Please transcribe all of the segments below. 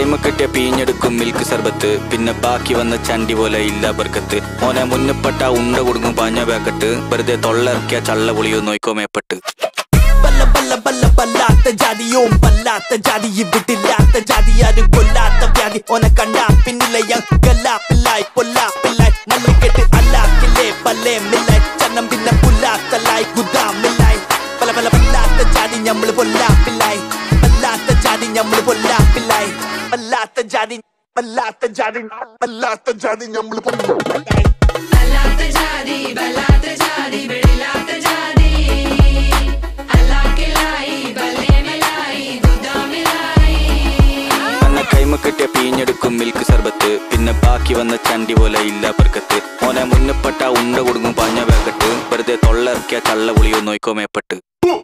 കൈമ കിട്ടിയ പീഞ്ഞെടുക്കും മിൽക്ക് സർബത്ത് പിന്നെ ബാക്കി വന്ന ചണ്ടി പോലെ ഇല്ല ബർക്കത്ത് ഓനെ മുന്നപ്പെട്ട ഉണ്ട കൊടുക്കും പാഞ്ഞ പാക്കറ്റ് വെറുതെ തൊള്ളയിറക്കിയ ചള്ള പൊളിയോ നോയിക്കോ മേപ്പെട്ട് ബല്ല ബല്ല ബല്ല ബല്ലാത്ത ജാതിയും ബല്ലാത്ത ജാതി ഇവിടില്ലാത്ത ജാതി ആരും കൊല്ലാത്ത വ്യാധി ഓനെ കണ്ടാ പിന്നിലയ ഗല്ലാപ്പില്ലായി പൊല്ലാപ്പില്ലായി മല്ലിക്കെട്ട് അല്ലാക്കില്ലേ പല്ലേ മില്ലായി ചന്നം പിന്നെ പുല്ലാത്തല്ലായി ഗുദാമില്ലായി പല പല ബല്ലാത്ത ജാതി ഞമ്മള് പൊല്ലാപ്പില്ലായി ബല്ലാത്ത ജാതി ഞമ്മള് പൊല്ലാപ്പില്ലായി ബല്ലാത്ത ജാതി ബല്ലാത്ത ജാതി ബല്ലാത്ത ജാതി ഞമ്മള് പൊല്ലാപ്പില്ലായി അല്ലാത്ത ജാതി വല്ലാത്ത ജാതി വെളിയില്ലാത്ത ജാതി അല്ലാക്കിലായി ബലേമലായി ഗുദാമിലായി അന്ന കൈമ കിട്ടിയ പീഞ്ഞെടുക്കും മിൽക്ക് സർബത്ത് പിന്നെ ബാക്കി വന്ന ചണ്ടി പോലെ ഇല്ല ബർക്കത്ത് ഓനെ മുന്നപ്പെട്ട ഉണ്ട കൊടുക്കും പാഞ്ഞ പാക്കറ്റ് വെറുതെ തൊള്ളയിറക്കിയ ചള്ള പൊളിയോ നോയിക്കോ മേപ്പെട്ട്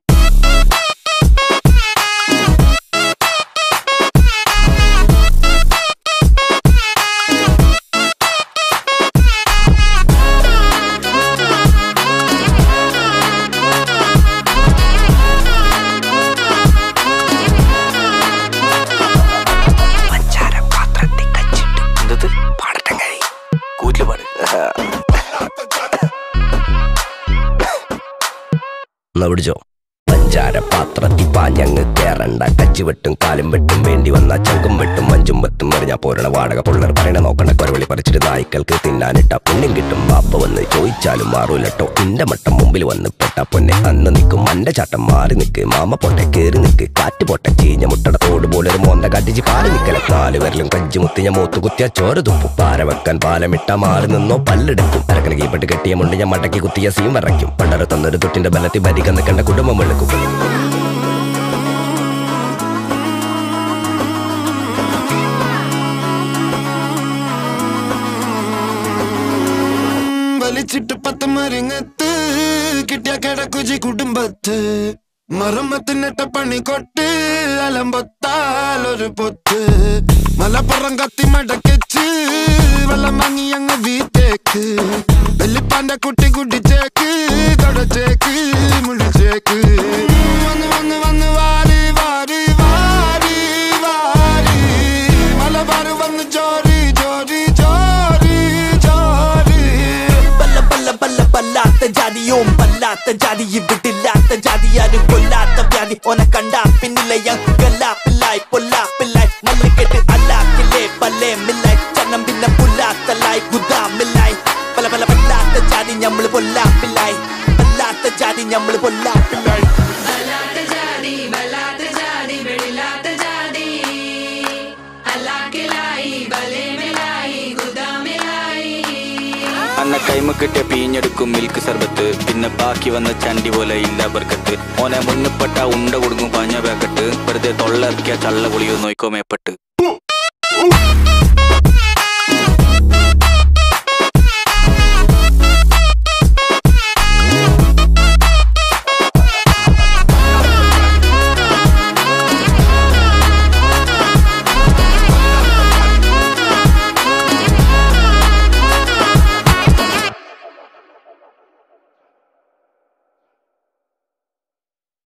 കൂറ്റില് പാട് എന്നാ പിടിച്ചോ പഞ്ചാര പാത്രത്തിൽ പാഞ്ഞങ്ങ് കേറണ്ട കച്ചി വെട്ടും കാലും വെട്ടും വേണ്ടി വന്ന ചങ്കും വെട്ടും മഞ്ചും വെത്തും എറിഞ്ഞാ പോരണ വാടക പുള്ളർ പറയണ നോക്കണ കൊരവളി പറിച്ചിട്ട് നായ്ക്കൾക്ക് തിന്നാനിട്ട പുണ്യം കിട്ടും ബാപ്പ വന്ന് ചോദിച്ചാലും മാറൂലട്ടോ ഇന്റെ മട്ടം മുമ്പിൽ വന്ന് പെട്ട പൊന്നെ അന്ന് നിൽക്കും മന്റെ ചാട്ടം മാറി നിൽക്ക് മാമ പോട്ടെ കേറി നിൽക്ക് കാറ്റ് പോട്ടെ ചീഞ്ഞ മുട്ടട തോട് പോലെ ഒരു മോന്ത കാട്ടിച്ച് കാല് നിൽക്കല നാല് വിരലും കഞ്ചി മുത്തിഞ്ഞ മൂത്ത് കുത്തിയ ചോര തുപ്പും പാര വെക്കാൻ പാലമിട്ട മാറി നിന്നോ പല്ലെടുക്കും അരക്കണ കീപ്പെട്ട് കെട്ടിയ മുണ്ട് ഞാൻ മടക്കി കുത്തിയ സീം വരയ്ക്കും പണ്ടര തന്നൊരു തൊട്ടിന്റെ ബലത്തിൽ ഭരിക്കാൻ നിൽക്കേണ്ട കുടുംബം വെളുക്കും വലിച്ചിട്ട് പത്ത് മരിങ്ങത്ത് കിട്ടിയ കിടക്കുജി കുടുംബത്ത് മറുമത്തിനിട്ട പണി കൊട്ട് അലമ്പൊത്താൽ ഒരു പൊത്ത് മലപ്പുറം കത്തി മടക്കിച്ച് വെള്ളം വാങ്ങി അങ്ങ് വീട്ടേക്ക് വെല്ലിപ്പാന്റെ കുട്ടി കുടിച്ചേക്ക് തുടച്ചേക്ക് മുടിച്ചേക്ക് വന്ന് വന്ന് വന്ന് വാരി വാരി വാരി വാരി മലബാർ വന്ന് ചോരി ചോരി ചോരി ചോരി ബല്ല ബല്ല ബല്ല ബല്ലാത്ത ജാതിയും ബല്ലാത്ത ജാതി ഇവിടില്ലാത്ത ജാതി ആരും കൊല്ലാത്ത വ്യാധി ഓനെ കണ്ടാ പിന്നിലയ ഗല്ലാപ്പില്ലായി പൊല്ലാപ്പില്ലായി മല്ലിക്കെട്ട് അല്ലാക്കില്ലേ പല്ലേ മില്ലായി ചന്നം പിന്നെ പുല്ലാത്തല്ലായി ഗുദാമില്ലായി പല പല ബല്ലാത്ത ജാതി ഞമ്മള് പൊല്ലാപ്പില്ലായി ബല്ലാത്ത ജാതി ഞമ്മള് പൊല്ലാപ്പില്ലായി അല്ലാത്ത ജാതി വല്ലാത്ത ജാതി വെളിയില്ലാത്ത ജാതി അല്ലാക്കിലായി ബലേമലായി ഗുദാമിലായി അന്ന കൈമ കിട്ടിയ പീഞ്ഞെടുക്കും മിൽക്ക് സർബത്ത് പിന്നെ ബാക്കി വന്ന ചണ്ടി പോലെ ഇല്ല ബർക്കത്ത് ഓനെ മുന്നപ്പെട്ട ഉണ്ട കൊടുക്കും പാഞ്ഞ പാക്കറ്റ് വെറുതെ തൊള്ളയിറക്കിയ ചള്ള പൊളിയോ നോയിക്കോ മേപ്പെട്ട്